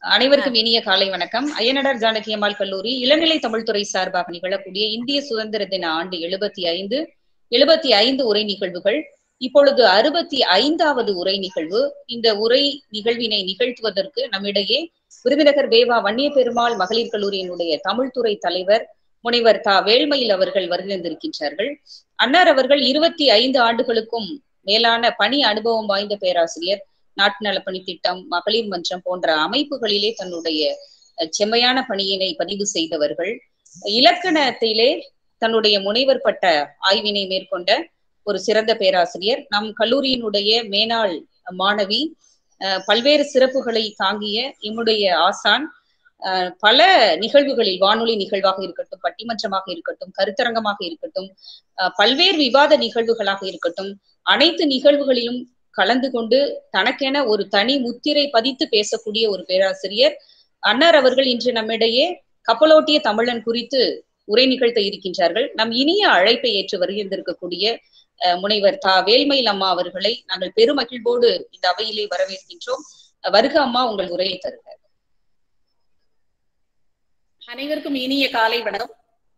அனைவருக்கும் இனிய காலை வணக்கம் அய்யனடார் ஜானகி அம்மாள் கல்லூரி இளநிலை தமிழ்துறை சார்பாக நிகழக்கூடிய இந்திய சுதந்திர தின ஆண்டு எழுபத்தி ஐந்து எழுபத்தி ஐந்து உரை நிகழ்வுகள் இப்பொழுது அறுபத்தி ஐந்தாவது உரை நிகழ்வு இந்த உரை நிகழ்வினை நிகழ்த்துவதற்கு நம்மிடையே விருதுநகர் வேவா வன்னிய பெருமாள் மகளிர் கல்லூரியினுடைய தமிழ்துறை தலைவர் முனைவர் தா வேல்மயில் அவர்கள் வருகின்றிருக்கின்றார்கள் அன்னார் அவர்கள் இருபத்தி ஐந்து ஆண்டுகளுக்கும் மேலான பணி அனுபவம் வாய்ந்த பேராசிரியர் நாட்டு நலப்பணி திட்டம் மகளிர் மன்றம் போன்ற அமைப்புகளிலே தன்னுடைய செம்மையான பணியினை பதிவு செய்தவர்கள் இலக்கணத்திலே தன்னுடைய முனைவர் பட்ட ஆய்வினை மேற்கொண்ட ஒரு சிறந்த பேராசிரியர் நம் கல்லூரியினுடைய மேனாள் மாணவி பல்வேறு சிறப்புகளை தாங்கிய எம்முடைய ஆசான் பல நிகழ்வுகளில் வானொலி நிகழ்வாக இருக்கட்டும் பட்டிமன்றமாக இருக்கட்டும் கருத்தரங்கமாக இருக்கட்டும் பல்வேறு விவாத நிகழ்வுகளாக இருக்கட்டும் அனைத்து நிகழ்வுகளிலும் கலந்து கொண்டு தனக்கென ஒரு தனி முத்திரை பதித்து பேசக்கூடிய ஒரு பேராசிரியர் அன்னார் அவர்கள் இன்று நம்மிடையே கப்பலோட்டிய தமிழன் குறித்து உரை நிகழ்த்த இருக்கின்றார்கள் நம் இனிய அழைப்பை ஏற்று வருகின்றிருக்கக்கூடிய முனைவர் தா வேல்மயில் அம்மா அவர்களை நாங்கள் பெருமகிழ்வோடு இந்த அவையிலே வரவேற்கின்றோம் வருக அம்மா உங்கள் உரையை தருக அனைவருக்கும் இனிய காலை வணக்கம்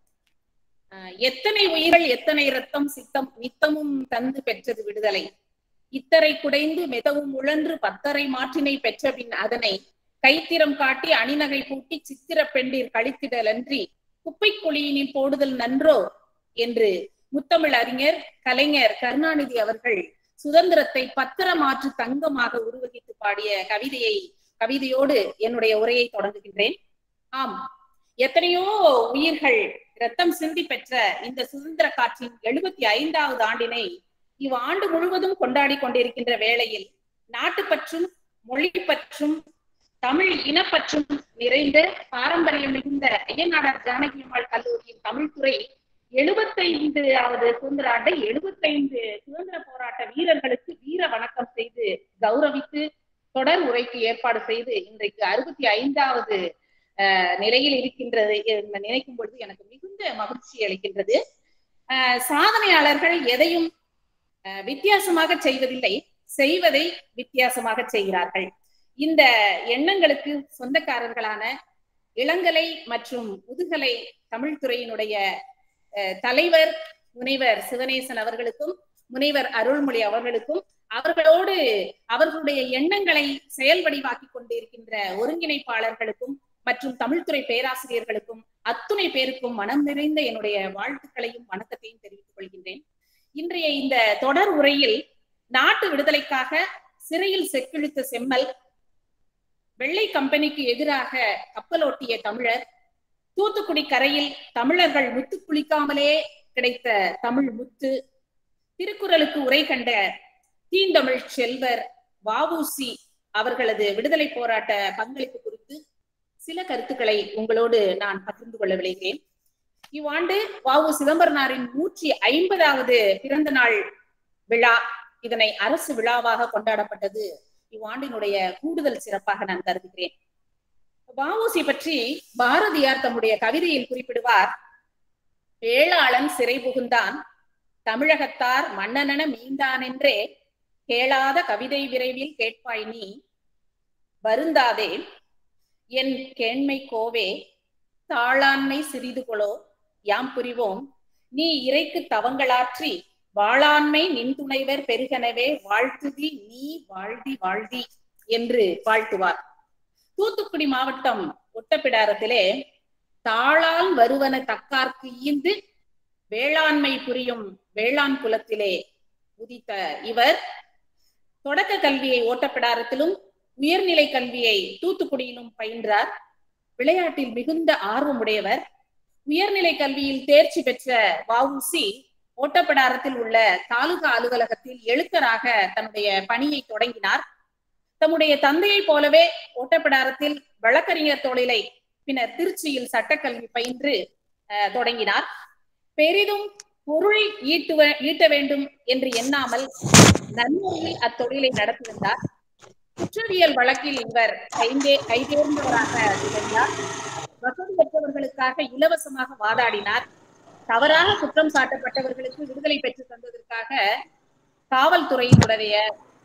எத்தனை உயிர்கள் எத்தனை ரத்தம் சித்தம் நித்தமும் தந்து பெற்றது விடுதலை இத்தரை குடைந்து மெதவும் உழன்று பத்தரை மாற்றினை பெற்ற பின் அதனை கைத்திரம் காட்டி அணிநகை பூட்டி சித்திர பெண்டிர் கழித்திடலன்றி குப்பை குழியினில் போடுதல் நன்றோ என்று முத்தமிழ் அறிஞர் கலைஞர் கருணாநிதி அவர்கள் சுதந்திரத்தை பத்திர மாற்று தங்கமாக உருவகித்து பாடிய கவிதையை கவிதையோடு என்னுடைய உரையை தொடங்குகின்றேன் ஆம் எத்தனையோ உயிர்கள் ரத்தம் சிந்தி பெற்ற இந்த சுதந்திர காற்றின் எழுபத்தி ஐந்தாவது ஆண்டினை இவ்வாண்டு முழுவதும் கொண்டாடி கொண்டிருக்கின்ற வேளையில் நாட்டுப்பற்றும் மொழி பற்றும் தமிழ் இனப்பற்றும் நிறைந்த பாரம்பரியம் மிகுந்த ஐயநாடார் ஜானகி அம்மாள் கல்லூரியின் தமிழ்துறை எழுபத்தைந்தாவது சுதந்திர ஆண்டை எழுபத்தைந்து சுதந்திர போராட்ட வீரர்களுக்கு வீர வணக்கம் செய்து கௌரவித்து தொடர் உரைக்கு ஏற்பாடு செய்து இன்றைக்கு அறுபத்தி ஐந்தாவது நிலையில் இருக்கின்றது நினைக்கும் பொழுது எனக்கு மிகுந்த மகிழ்ச்சி அளிக்கின்றது சாதனையாளர்கள் எதையும் வித்தியாசமாக செய்வதில்லை செய்வதை வித்தியாசமாக செய்கிறார்கள் இந்த எண்ணங்களுக்கு சொந்தக்காரர்களான இளங்கலை மற்றும் முதுகலை தமிழ்துறையினுடைய தலைவர் முனைவர் சிவனேசன் அவர்களுக்கும் முனைவர் அருள்மொழி அவர்களுக்கும் அவர்களோடு அவர்களுடைய எண்ணங்களை செயல் வடிவாக்கி கொண்டிருக்கின்ற ஒருங்கிணைப்பாளர்களுக்கும் மற்றும் தமிழ்துறை பேராசிரியர்களுக்கும் அத்துணை பேருக்கும் மனம் நிறைந்த என்னுடைய வாழ்த்துக்களையும் வணக்கத்தையும் தெரிவித்துக் கொள்கின்றேன் இன்றைய இந்த தொடர் உரையில் நாட்டு விடுதலைக்காக சிறையில் செக்கிழித்த செம்மல் வெள்ளை கம்பெனிக்கு எதிராக கப்பலோட்டிய தமிழர் தூத்துக்குடி கரையில் தமிழர்கள் முத்து குளிக்காமலே கிடைத்த தமிழ் முத்து திருக்குறளுக்கு உரை கண்ட தீந்தமிழ் செல்வர் வாவூசி அவர்களது விடுதலை போராட்ட பங்களிப்பு குறித்து சில கருத்துக்களை உங்களோடு நான் பகிர்ந்து கொள்ள விளைகிறேன் இவ்வாண்டு வாவு சிதம்பரனாரின் நூற்றி ஐம்பதாவது பிறந்த நாள் விழா இதனை அரசு விழாவாக கொண்டாடப்பட்டது இவ்வாண்டினுடைய கூடுதல் சிறப்பாக நான் கருதுகிறேன் வாவூசி பற்றி பாரதியார் தம்முடைய கவிதையில் குறிப்பிடுவார் வேளாளன் சிறை புகுந்தான் தமிழகத்தார் மன்னனென மீண்டான் என்றே கேளாத கவிதை விரைவில் கேட்பாய் நீ வருந்தாதே என் கேண்மை கோவே தாளாண்மை சிறிது கொளோ யாம் புரிவோம் நீ இறைக்கு தவங்களாற்றி வாளாண்மை நின் துணைவர் பெருகனவே வாழ்த்துதி நீ வாழ்தி வாழ்தி என்று வாழ்த்துவார் தூத்துக்குடி மாவட்டம் ஒட்டப்பிடாரத்திலே தாளால் வருவன தக்கார்க்கு ஈந்து வேளாண்மை புரியும் வேளாண் குலத்திலே உதித்த இவர் தொடக்க கல்வியை ஓட்டப்பிடாரத்திலும் உயர்நிலை கல்வியை தூத்துக்குடியிலும் பயின்றார் விளையாட்டில் மிகுந்த ஆர்வமுடையவர் உயர்நிலை கல்வியில் தேர்ச்சி பெற்ற வவுசி ஓட்டப்பிடாரத்தில் உள்ள தாலுகா அலுவலகத்தில் எழுத்தராக தன்னுடைய பணியை தொடங்கினார் தம்முடைய தந்தையை போலவே ஓட்டப்பிடாரத்தில் வழக்கறிஞர் தொழிலை பின்னர் திருச்சியில் சட்டக்கல்வி பயின்று தொடங்கினார் பெரிதும் பொருள் ஈட்டுவ ஈட்ட வேண்டும் என்று எண்ணாமல் நன்மையில் அத்தொழிலை நடத்தி வந்தார் குற்றவியல் வழக்கில் இவர் கைந்தே கைதேர்ந்தவராக திகழ்ந்தார் வசதி பெற்றவர்களுக்காக இலவசமாக வாதாடினார் தவறாக குற்றம் சாட்டப்பட்டவர்களுக்கு விடுதலை பெற்று தந்ததற்காக காவல்துறையினுடைய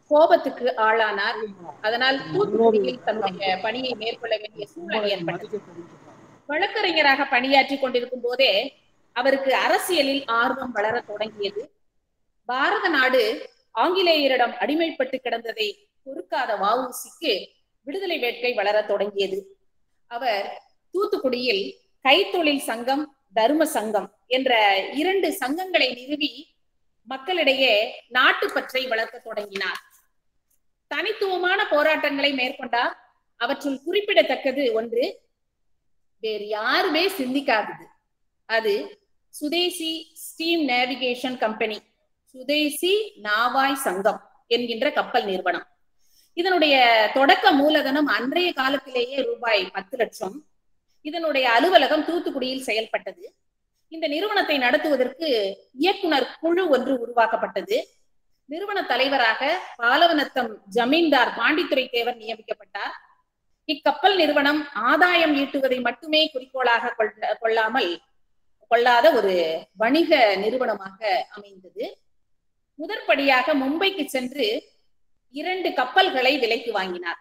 கோபத்துக்கு ஆளானார் அதனால் தூத்துக்குடியில் தன்னுடைய பணியை மேற்கொள்ள வேண்டிய சூழல் ஏற்பட்டது வழக்கறிஞராக பணியாற்றி கொண்டிருக்கும் போதே அவருக்கு அரசியலில் ஆர்வம் வளர தொடங்கியது பாரத நாடு ஆங்கிலேயரிடம் அடிமைப்பட்டு கிடந்ததை பொறுக்காத வஉசிக்கு விடுதலை வேட்கை வளர தொடங்கியது அவர் தூத்துக்குடியில் கைத்தொழில் சங்கம் தர்ம சங்கம் என்ற இரண்டு சங்கங்களை நிறுவி மக்களிடையே நாட்டுப்பற்றை வளர்க்க தொடங்கினார் தனித்துவமான போராட்டங்களை மேற்கொண்டார் அவற்றுள் குறிப்பிடத்தக்கது ஒன்று வேறு யாருமே சிந்திக்காதது அது Swadeshi steam navigation company Swadeshi Navai Sangam என்கின்ற கப்பல் நிறுவனம் இதனுடைய தொடக்க மூலதனம் அன்றைய காலத்திலேயே ரூபாய் பத்து லட்சம் இதனுடைய அலுவலகம் தூத்துக்குடியில் செயல்பட்டது இந்த நிறுவனத்தை நடத்துவதற்கு இயக்குனர் குழு ஒன்று உருவாக்கப்பட்டது நிறுவன தலைவராக பாலவனத்தம் ஜமீன்தார் பாண்டித்துறை தேவர் நியமிக்கப்பட்டார் இக்கப்பல் நிறுவனம் ஆதாயம் ஈட்டுவதை மட்டுமே குறிக்கோளாக கொள்ளாமல் கொள்ளாத ஒரு வணிக நிறுவனமாக அமைந்தது முதற்படியாக மும்பைக்கு சென்று இரண்டு கப்பல்களை விலைக்கு வாங்கினார்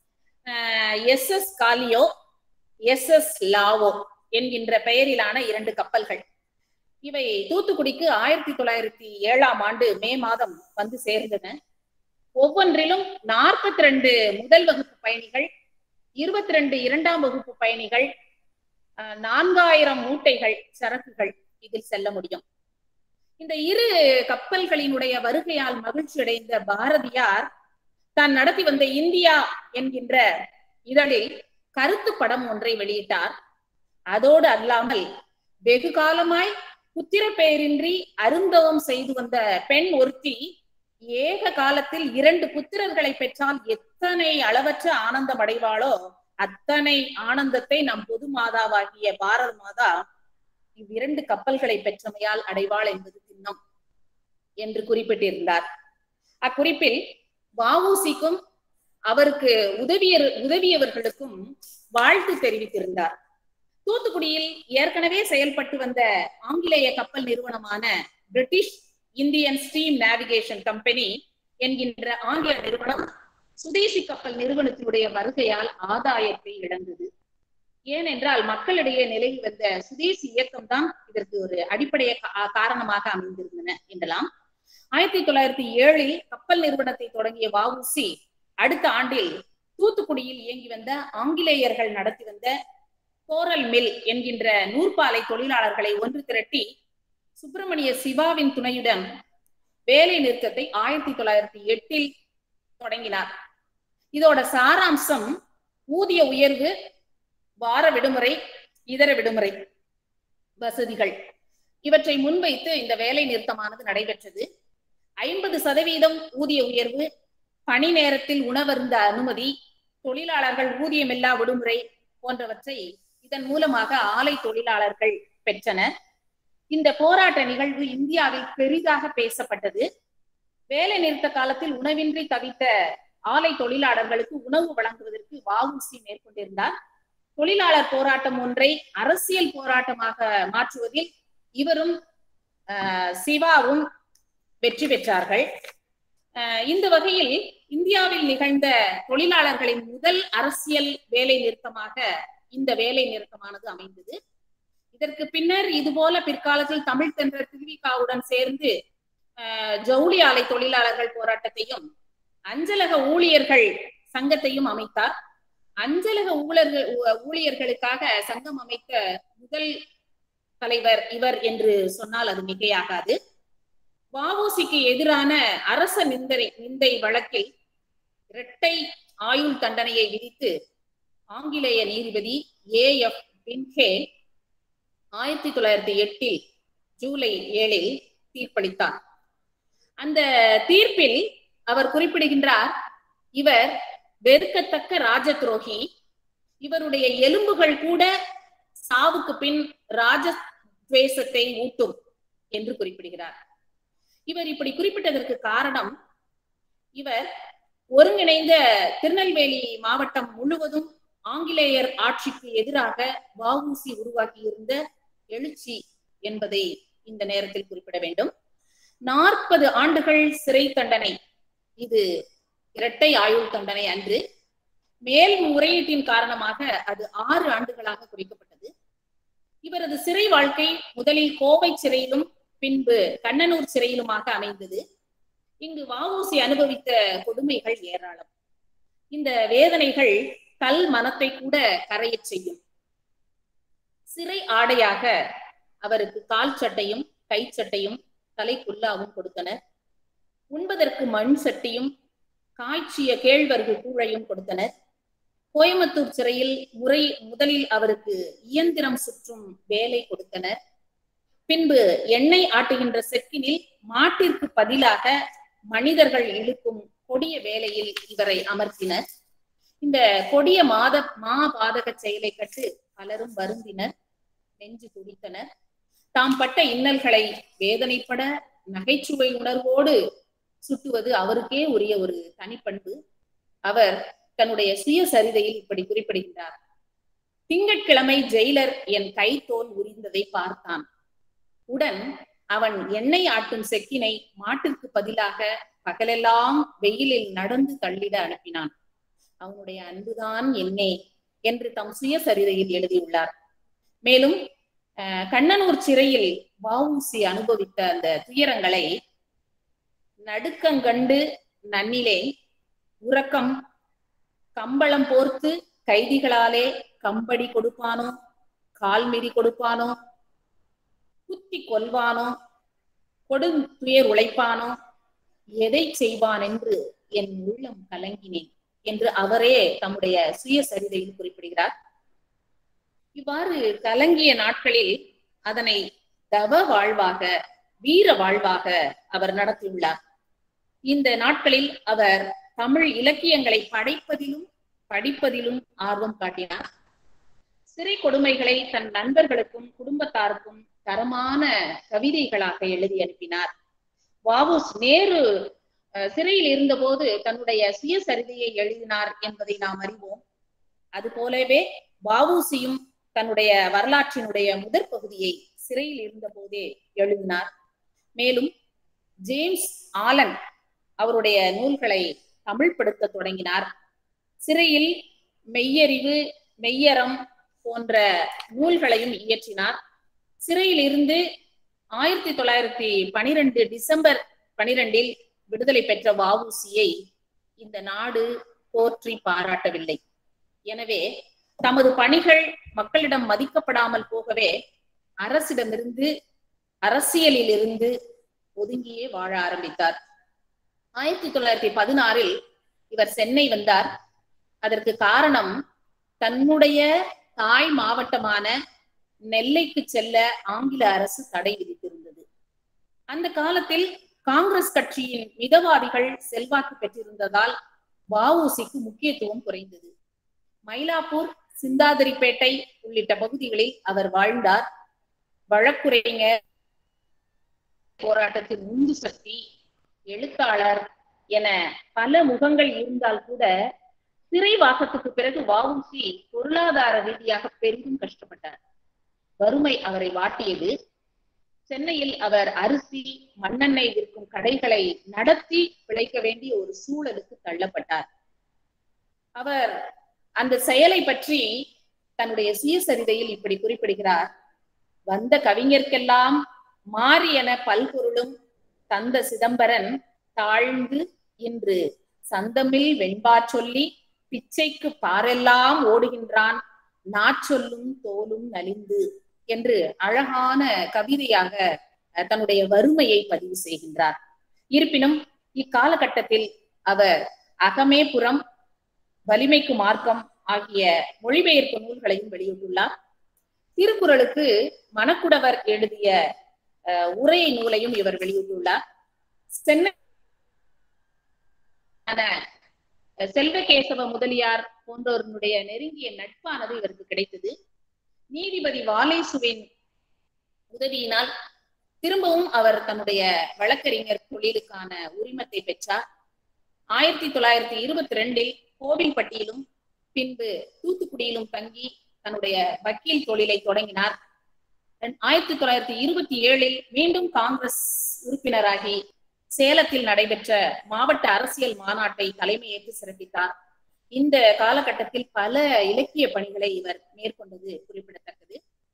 S S Gallia S S Lawoe என்கின்ற பெயரிலான இரண்டு கப்பல்கள் இவை தூத்துக்குடிக்கு ஆயிரத்தி தொள்ளாயிரத்தி ஏழாம் ஆண்டு மே மாதம் வந்து சேர்ந்தன ஒவ்வொன்றிலும் நாற்பத்தி ரெண்டு முதல் வகுப்பு பயணிகள் இருபத்தி ரெண்டு இரண்டாம் வகுப்பு பயணிகள் நான்காயிரம் மூட்டைகள் சரக்குகள் இதில் செல்ல முடியும் இந்த இரு கப்பல்களினுடைய வருகையால் மகிழ்ச்சி அடைந்த பாரதியார் தான் நடத்தி வந்த இந்தியா என்கின்ற இதழில் கருத்து படம் ஒன்றை வெளியிட்டார் அதோடு அல்லாமல் வெகு காலமாய் புத்திர பெயரின்றி அருந்தவம் செய்து வந்த பெண் ஒருத்தி ஏக காலத்தில் இரண்டு புத்திரர்களை பெற்றால் எத்தனை அளவற்ற ஆனந்தம் அடைவாளோ அத்தனை ஆனந்தத்தை நம் பொது மாதாவாகிய பாரத மாதா இவ்விரண்டு கப்பல்களை பெற்றமையால் அடைவாள் என்பது திண்ணம் என்று குறிப்பிட்டிருந்தார் அக்குறிப்பில் வஉசிக்கும் அவருக்கு உதவிய உதவியவர்களுக்கும் வாழ்த்து தெரிவித்திருந்தார் தூத்துக்குடியில் ஏற்கனவே செயல்பட்டு வந்த ஆங்கிலேய கப்பல் நிறுவனமான British Indian steam navigation company என்கின்ற ஆங்கில நிறுவனம் சுதேசி கப்பல் நிறுவனத்தினுடைய வருகையால் ஆதாயத்தை இழந்தது ஏனென்றால் மக்களிடையே நிலவி வந்த சுதேசி இயக்கம் தான் இதற்கு ஒரு அடிப்படைய காரணமாக அமைந்திருந்தன என்றலாம் ஆயிரத்தி தொள்ளாயிரத்தி ஏழில் கப்பல் நிறுவனத்தை தொடங்கிய வஉசி அடுத்த ஆண்டில் தூத்துக்குடியில் இயங்கி வந்த ஆங்கிலேயர்கள் நடத்தி வந்த கோரல் மில் என்கின்ற நூற்பாலை தொழிலாளர்களை ஒன்று திரட்டி சுப்பிரமணிய சிவாவின் துணையுடன் வேலை நிறுத்தத்தை ஆயிரத்தி தொள்ளாயிரத்தி எட்டில் தொடங்கினார் இதோட சாராம்சம் ஊதிய உயர்வு வார விடுமுறை இதர விடுமுறை வசதிகள் இவற்றை முன்வைத்து இந்த வேலை நிறுத்தமானது நடைபெற்றது ஐம்பது சதவீதம் ஊதிய உயர்வு பணி நேரத்தில் உணவருந்த அனுமதி தொழிலாளர்கள் ஊதியமில்லா விடுமுறை போன்றவற்றை இதன் மூலமாக ஆலை தொழிலாளர்கள் பெற்றனர் இந்த போராட்ட நிகழ்வு இந்தியாவில் பெரிதாக பேசப்பட்டது வேலை நிறுத்த காலத்தில் உணவின்றி தவித்த ஆலை தொழிலாளர்களுக்கு உணவு வழங்குவதற்கு வஉசி மேற்கொண்டிருந்தார் தொழிலாளர் போராட்டம் ஒன்றை அரசியல் போராட்டமாக மாற்றுவதில் இவரும் சிவாவும் வெற்றி பெற்றார்கள் இந்த வகையில் இந்தியாவில் நிகழ்ந்த தொழிலாளர்களின் முதல் அரசியல் வேலை நிறுத்தமாக இந்த வேலை நிறுத்தமானது அமைந்தது இதற்கு பின்னர் இதுபோல பிற்காலத்தில் தமிழ் தென்ற திருவிகாவுடன் சேர்ந்து ஜவுளி ஆலை தொழிலாளர்கள் போராட்டத்தையும் அஞ்சலக ஊழியர்கள் சங்கத்தையும் அமைத்தார் அஞ்சலக ஊழர்கள் ஊழியர்களுக்காக சங்கம் அமைத்த முதல் தலைவர் இவர் என்று சொன்னால் அது மிகையாகாது வஉசிக்கு எதிரான அரச நிந்தனை நிந்தை வழக்கில் இரட்டை ஆயுள் தண்டனையை விதித்து ஆங்கிலேய நீதிபதி ஏ எஃப் பின்ஹே ஆயிரத்தி தொள்ளாயிரத்தி எட்டில் ஜூலை ஏழில் தீர்ப்பளித்தார் அந்த தீர்ப்பில் அவர் குறிப்பிடுகின்றார் இவர் வெறுக்கத்தக்க ராஜ இவருடைய எலும்புகள் கூட சாவுக்கு பின் ராஜத்வேஷத்தை ஊட்டும் என்று குறிப்பிடுகிறார் இவர் இப்படி குறிப்பிட்டதற்கு காரணம் இவர் ஒருங்கிணைந்த திருநெல்வேலி மாவட்டம் முழுவதும் ஆங்கிலேயர் ஆட்சிக்கு எதிராக வஉசி உருவாக்கியிருந்த எழுச்சி என்பதை இந்த நேரத்தில் குறிப்பிட வேண்டும் நாற்பது ஆண்டுகள் சிறை தண்டனை இது இரட்டை ஆயுள் தண்டனை அன்று மேல் முறையீட்டின் காரணமாக அது ஆறு ஆண்டுகளாக குறைக்கப்பட்டது இவரது சிறை வாழ்க்கை முதலில் கோவை சிறையிலும் பின்பு கண்ணனூர் சிறையிலுமாக அமைந்தது இங்கு வஉசி அனுபவித்த கொடுமைகள் ஏராளம் இந்த வேதனைகள் கல் மனத்தை கூட கரையச் செய்யும் சிறை ஆடையாக அவருக்கு கால் சட்டையும் கை சட்டையும் தலைக்குல்லாவும் கொடுத்தனர் உண்பதற்கு மண் சட்டியும் காய்ச்சிய கேழ்வரகு கூழையும் கொடுத்தனர் கோயம்புத்தூர் சிறையில் முறை முதலில் அவருக்கு இயந்திரம் சுற்றும் வேலை கொடுத்தனர் பின்பு எண்ணெய் ஆட்டுகின்ற செக்கினில் மாட்டிற்கு பதிலாக மனிதர்கள் இழுக்கும் கொடிய வேலையில் இவரை அமர்த்தினர் இந்த கொடிய மாத மா பாதக செயலை கட்டு பலரும் வருந்தினர் நெஞ்சு துடித்தனர் தாம் பட்ட இன்னல்களை வேதனைப்பட நகைச்சுவை உணர்வோடு சுட்டுவது அவருக்கே உரிய ஒரு தனிப்பண்பு அவர் தன்னுடைய சுயசரிதையில் இப்படி குறிப்பிடுகிறார் திங்கட்கிழமை ஜெயிலர் என் கை தோல் உரிந்ததை பார்த்தான் உடன் அவன் எண்ணெய் ஆட்டும் செக்கினை மாட்டிற்கு பதிலாக பகலெல்லாம் வெயிலில் நடந்து தள்ளிட அனுப்பினான் அவனுடைய அன்புதான் என்னே என்று தம் சுயசரிதையில் எழுதியுள்ளார் மேலும் கண்ணனூர் சிறையில் வஉசி அனுபவித்த அந்த துயரங்களை நடுக்கங்கண்டு நன்னிலே உறக்கம் கம்பளம் போர்த்து கைதிகளாலே கம்படி கொடுப்பானோ கால்மிதி கொடுப்பானோ குத்தி கொல்வானோ கொடுந்துயர் உழைப்பானோ எதை செய்வான் என்று என் உள்ளம் கலங்கினேன் என்று அவரே தம்முடைய சுயசரிதையில் குறிப்பிடுகிறார் இவ்வாறு கலங்கிய நாட்களில் அதனை தவ வாழ்வாக வீர வாழ்வாக அவர் நடத்தியுள்ளார் இந்த நாட்களில் அவர் தமிழ் இலக்கியங்களை படைப்பதிலும் படிப்பதிலும் ஆர்வம் காட்டினார் சிறை கொடுமைகளை தன் நண்பர்களுக்கும் குடும்பத்தாருக்கும் தரமான கவிதைகளாக எழுதி அனுப்பினார் வாவுஸ் நேரு சிறையில் இருந்தபோது தன்னுடைய சுயசரிதையை எழுதினார் என்பதை நாம் அறிவோம் அது போலவே வாவூசியும் தன்னுடைய வரலாற்றினுடைய முதற் பகுதியை சிறையில் இருந்த போதே எழுதினார் மேலும் ஜேம்ஸ் ஆலன் அவருடைய நூல்களை தமிழ்படுத்த தொடங்கினார் சிறையில் மெய்யறிவு மெய்யறம் போன்ற நூல்களையும் இயற்றினார் சிறையில் இருந்து ஆயிரத்தி தொள்ளாயிரத்தி பனிரெண்டு டிசம்பர் பனிரெண்டில் விடுதலை பெற்ற வஉசியை இந்த நாடு போற்றி பாராட்டவில்லை எனவே தமது பணிகள் மக்களிடம் மதிக்கப்படாமல் போகவே அரசிடமிருந்து அரசியலில் இருந்து ஒதுங்கியே வாழ ஆரம்பித்தார் ஆயிரத்தி தொள்ளாயிரத்தி பதினாறில் இவர் சென்னை வந்தார் அதற்கு காரணம் தன்னுடைய தாய் மாவட்டமான நெல்லைக்கு செல்ல ஆங்கில அரசு தடை விதித்திருந்தது அந்த காலத்தில் காங்கிரஸ் கட்சியின் மிதவாதிகள் செல்வாக்கு பெற்றிருந்ததால் வஉசிக்கு முக்கியத்துவம் குறைந்தது மயிலாப்பூர் சிந்தாதிரிப்பேட்டை உள்ளிட்ட பகுதிகளில் அவர் வாழ்ந்தார் வழக்குரைஞர் போராட்டத்தின் உந்து சக்தி எழுத்தாளர் என பல முகங்கள் இருந்தால் கூட சிறைவாசத்துக்கு பிறகு வஉசி பொருளாதார ரீதியாக பெரிதும் கஷ்டப்பட்டார் வறுமை அவரை வாட்டியது சென்னையில் அவர் அரிசி மண்ணெண்ணெய் விற்கும் கடைகளை நடத்தி பிழைக்க வேண்டிய ஒரு சூழலுக்கு தள்ளப்பட்டார் அவர் அந்த செயலை பற்றி தன்னுடைய சுயசரிதையில் இப்படி குறிப்பிடுகிறார் வந்த கவிஞர்க்கெல்லாம் மாறி என பல்பொருளும் தந்த சிதம்பரன் தாழ்ந்து இன்று சந்தமில் வெண்பா சொல்லி பிச்சைக்கு பாரெல்லாம் ஓடுகின்றான் நாச்சொல்லும் தோலும் நலிந்து என்று அழகான கவிதையாக தன்னுடைய வறுமையை பதிவு செய்கின்றார் இருப்பினும் இக்காலகட்டத்தில் அவர் அகமே புறம் வலிமைக்கு மார்க்கம் ஆகிய மொழிபெயர்ப்பு நூல்களையும் வெளியிட்டுள்ளார் திருக்குறளுக்கு மணக்குடவர் எழுதிய உரையை நூலையும் இவர் வெளியிட்டுள்ளார் சென்னை செல்வகேசவ முதலியார் போன்றோருடைய நெருங்கிய நட்பானது இவருக்கு கிடைத்தது நீதிபதி வாலேசுவின் உதவியினால் திரும்பவும் அவர் தன்னுடைய வழக்கறிஞர் தொழிலுக்கான உரிமத்தை பெற்றார் ஆயிரத்தி தொள்ளாயிரத்தி இருபத்தி ரெண்டில் கோவில்பட்டியிலும் பின்பு தூத்துக்குடியிலும் தங்கி தன்னுடைய வக்கீல் தொழிலை தொடங்கினார் ஆயிரத்தி தொள்ளாயிரத்தி இருபத்தி ஏழில் மீண்டும் காங்கிரஸ் உறுப்பினராகி சேலத்தில் நடைபெற்ற மாவட்ட அரசியல் மாநாட்டை தலைமையேற்று சிறப்பித்தார் இந்த காலகட்டத்தில் பல இலக்கிய பணிகளை இவர் மேற்கொண்டது குறிப்பிடத்தக்கது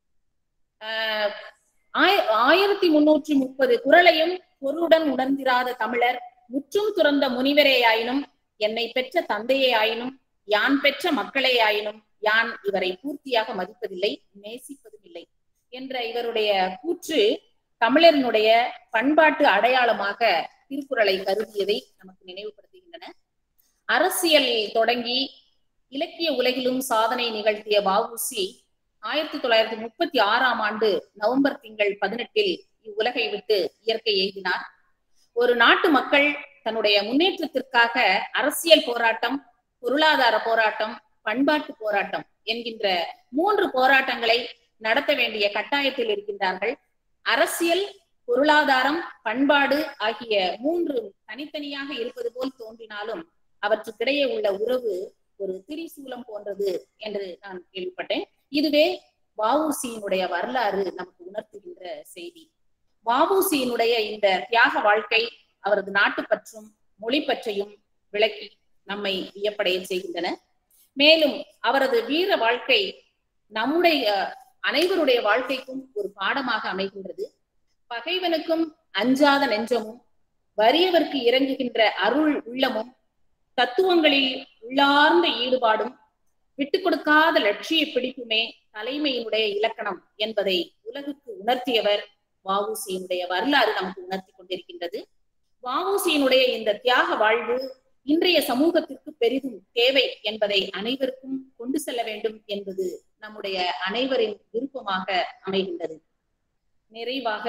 ஆயிரத்தி முன்னூற்றி முப்பது குரலையும் பொருளுடன் உணர்ந்திராத தமிழர் முற்றும் துறந்த முனிவரேயாயினும் என்னை பெற்ற தந்தையே ஆயினும் யான் பெற்ற மக்களே ஆயினும் யான் இவரை பூர்த்தியாக மதிப்பதில்லை நேசிப்பதும் இல்லை என்ற இவருடைய கூற்று தமிழரினுடைய பண்பாட்டு அடையாளமாக திருக்குறளை கருதியதை நமக்கு நினைவுபடுத்துகின்றன அரசியல் தொடங்கி இலக்கிய உலகிலும் சாதனை நிகழ்த்திய வஉசி ஆயிரத்தி தொள்ளாயிரத்தி முப்பத்தி ஆறாம் ஆண்டு நவம்பர் திங்கள் பதினெட்டில் இவ்வுலகை விட்டு இயற்கை எய்தினார் ஒரு நாட்டு மக்கள் தன்னுடைய முன்னேற்றத்திற்காக அரசியல் போராட்டம் பொருளாதார போராட்டம் பண்பாட்டு போராட்டம் என்கின்ற மூன்று போராட்டங்களை நடத்த வேண்டிய கட்டாயத்தில் இருக்கின்றார்கள் அரசியல் பொருளாதாரம் பண்பாடு ஆகிய மூன்று தனித்தனியாக இருப்பது போல் தோன்றினாலும் அவற்றுக்கிடையே உள்ள உறவு ஒரு திரிசூலம் போன்றது என்று நான் கேள்விப்பட்டேன் இதுவே வஉசியினுடைய வரலாறு நமக்கு உணர்த்துகின்ற செய்தி வஉசியினுடைய இந்த தியாக வாழ்க்கை அவரது நாட்டுப்பற்றும் மொழி பற்றையும் விளக்கி நம்மை வியப்படைய செய்கின்றன மேலும் அவரது வீர வாழ்க்கை நம்முடைய அனைவருடைய வாழ்க்கைக்கும் ஒரு பாடமாக அமைகின்றது பகைவனுக்கும் அஞ்சாத நெஞ்சமும் வறியவர்க்கு இறங்குகின்ற அருள் உள்ளமும் தத்துவங்களில் உள்ளார்ந்த ஈடுபாடும் விட்டு கொடுக்காத லட்சிய பிடிப்புமே தலைமையினுடைய இலக்கணம் என்பதை உலகுக்கு உணர்த்தியவர் வஉசியினுடைய வரலாறு நமக்கு உணர்த்தி கொண்டிருக்கின்றது வஉசியினுடைய இந்த தியாக வாழ்வு இன்றைய சமூகத்திற்கு பெரிதும் தேவை என்பதை அனைவருக்கும் கொண்டு செல்ல வேண்டும் என்பது நம்முடைய அனைவரின் விருப்பமாக அமைகின்றது நிறைவாக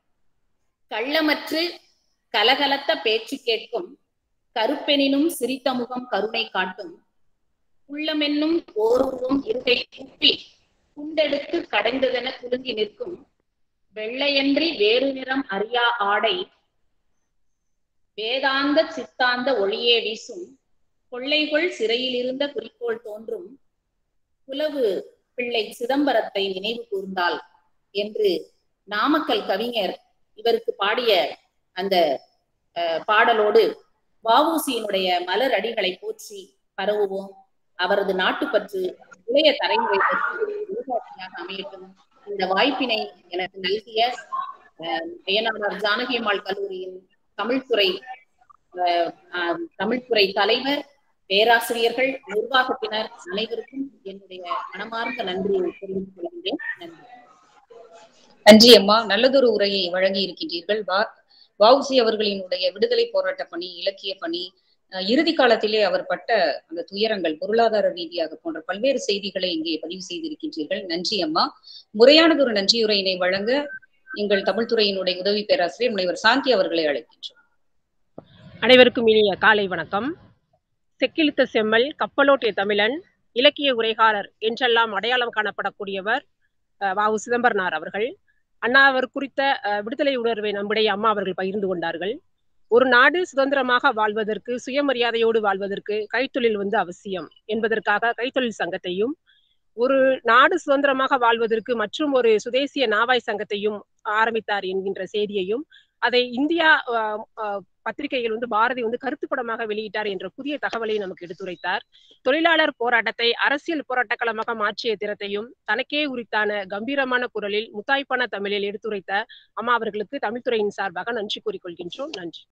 கள்ளமற்று கலகலத்த பேச்சு கேட்கும் கருப்பெனினும் சிரித்த முகம் கருணை காட்டும் உள்ளமென்னும் ஓருருவம் இருகை கூப்பி குண்டெடுத்து கடைந்ததென குலுங்கி நிற்கும் வெள்ளையன்றி வேறு நிறம் அறியா ஆடை வேதாந்த சித்தாந்த ஒளியே வீசும் கொள்ளைகொள் சிறையில் இருந்த குறிக்கோள் தோன்றும் புலவு பிள்ளை சிதம்பரத்தை நினைவு கூர்ந்தால் என்று நாமக்கல் கவிஞர் இவருக்கு பாடிய அந்த பாடலோடு வஉசியினுடைய மலர் அடிகளை போற்றி பரவுவோம் அவரது நாட்டுப்பற்று இளைய தலைமுறையாக அமையட்டும் இந்த வாய்ப்பினை எனக்கு நல்கிய அய்யனார் ஜானகி அம்மாள் கல்லூரியின் தமிழ்துறை தமிழ்துறை தலைவர் பேராசிரியர்கள் நிர்வாகத்தினர் அனைவருக்கும் என்னுடைய மனமார்ந்த நன்றியை தெரிவித்துக் கொள்கின்றேன் நன்றி நன்றி அம்மா நல்லதொரு உரையை வழங்கி இருக்கின்றீர்கள் வஉசி அவர்களினுடைய விடுதலை போராட்ட பணி இலக்கிய பணி இறுதி காலத்திலே அவர் பட்ட அந்த துயரங்கள் பொருளாதார ரீதியாக போன்ற பல்வேறு செய்திகளை இங்கே பதிவு செய்திருக்கின்றீர்கள் நன்றி அம்மா முறையானதொரு நன்றியுரையினை வழங்க எங்கள் தமிழ்துறையினுடைய உதவி பேராசிரியர் முனைவர் சாந்தி அவர்களை அழைக்கின்றோம் அனைவருக்கும் இனிய காலை வணக்கம் செக்கிழுத்த செம்மல் கப்பலோட்டிய தமிழன் இலக்கிய உரைகாரர் என்றெல்லாம் அடையாளம் காணப்படக்கூடியவர் வாவு சிதம்பரனார் அவர்கள் அண்ணா அவர் குறித்த விடுதலை உணர்வை நம்முடைய அம்மா அவர்கள் பகிர்ந்து கொண்டார்கள் ஒரு நாடு சுதந்திரமாக வாழ்வதற்கு சுயமரியாதையோடு வாழ்வதற்கு கைத்தொழில் வந்து அவசியம் என்பதற்காக கைத்தொழில் சங்கத்தையும் ஒரு நாடு சுதந்திரமாக வாழ்வதற்கு மற்றும் ஒரு சுதேசிய நாவாய் சங்கத்தையும் ஆரம்பித்தார் என்கின்ற செய்தியையும் அதை இந்தியா பத்திரிகைகள் வந்து பாரதி வந்து கருத்துப்படமாக வெளியிட்டார் என்ற புதிய தகவலை நமக்கு எடுத்துரைத்தார் தொழிலாளர் போராட்டத்தை அரசியல் போராட்ட களமாக மாற்றிய திறத்தையும் தனக்கே உரித்தான கம்பீரமான குரலில் முத்தாய்ப்பான தமிழில் எடுத்துரைத்த அம்மா அவர்களுக்கு தமிழ்துறையின் சார்பாக நன்றி கூறிக்கொள்கின்றோம் நன்றி